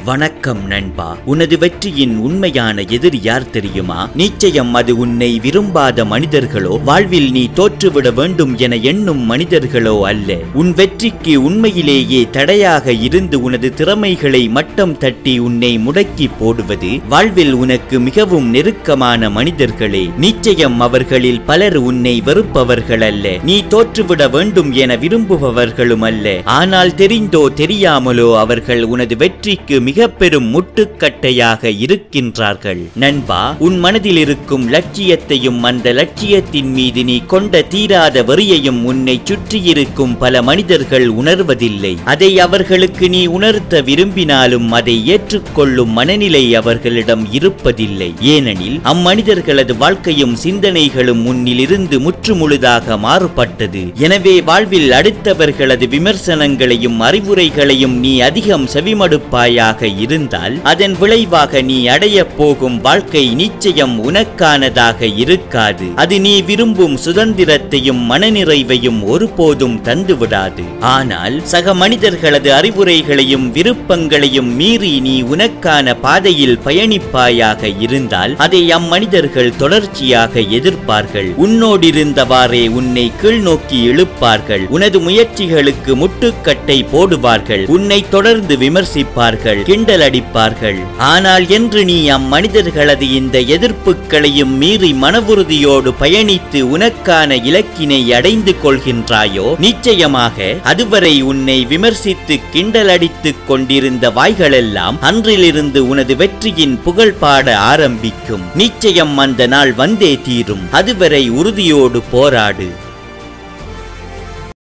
வணக்கம் நண்பா உனது வெற்றியின் உண்மையான எதிரி யார் தெரியுமா நிச்சயம் அது உன்னை விரும்பாத மனிதர்களோ வாழ்வில் நீ தோற்றுவிட வேண்டும் என எண்ணும் மனிதர்களோ அல்ல உன் வெற்றிக்கு உண்மையிலேயே தடையாக இருந்து உனது திறமைகளை மட்டம் தட்டி உன்னை முடக்கி போடுவது வாழ்வில் உனக்கு மிகவும் நெருக்கமான மனிதர்களே நிச்சயம் அவர்களில் பலர் உன்னை வெறுப்பவர்கள் அல்ல நீ தோற்றுவிட வேண்டும் என விரும்புபவர்களும் அல்ல ஆனால் தெரிந்தோ தெரியாமலோ அவர்கள் உனது வெற்றிக்கு மிக பெரும் முட்டுக்கட்டையாக இருக்கின்றார்கள் நண்பா உன் மனதில் இருக்கும் லட்சியத்தையும் அந்த லட்சியத்தின் மீது நீ கொண்ட தீராத வரியையும் உன்னை சுற்றியிருக்கும் பல மனிதர்கள் உணர்வதில்லை அதை அவர்களுக்கு நீ உணர்த்த விரும்பினாலும் அதை ஏற்றுக்கொள்ளும் மனநிலை அவர்களிடம் இருப்பதில்லை ஏனெனில் அம்மனிதர்களது வாழ்க்கையும் சிந்தனைகளும் உன்னிலிருந்து முற்றுமுழுதாக மாறுபட்டது எனவே வாழ்வில் அடுத்தவர்களது விமர்சனங்களையும் அறிவுரைகளையும் நீ அதிகம் செவிமடுப்பாயாக இருந்தால் அதன் விளைவாக நீ அடையப் போகும் வாழ்க்கை நிச்சயம் உனக்கானதாக இருக்காது அது நீ விரும்பும் சுதந்திரத்தையும் மனநிறைவையும் ஒருபோதும் தந்துவிடாது ஆனால் சக மனிதர்களது அறிவுரைகளையும் விருப்பங்களையும் மீறி நீ உனக்கான பாதையில் பயணிப்பாயாக இருந்தால் அதை அம்மனிதர்கள் தொடர்ச்சியாக எதிர்ப்பார்கள் உன்னோடிருந்தவாறே உன்னை கீழ்நோக்கி இழுப்பார்கள் உனது முயற்சிகளுக்கு முட்டுக்கட்டை போடுவார்கள் உன்னை தொடர்ந்து விமர்சிப்பார்கள் கிண்டல் அடிப்பார்கள் ஆனால் என்று நீ அம்மனிதர்களது இந்த எதிர்ப்புகளையும் மீறி மனவுறுதியோடு பயணித்து உனக்கான இலக்கினை அடைந்து கொள்கின்றாயோ நிச்சயமாக அதுவரை உன்னை விமர்சித்து கிண்டல் அடித்துக் கொண்டிருந்த வாய்களெல்லாம் அன்றிலிருந்து உனது வெற்றியின் புகழ் பாட ஆரம்பிக்கும் நிச்சயம் அந்த நாள் வந்தே தீரும் அதுவரை உறுதியோடு போராடு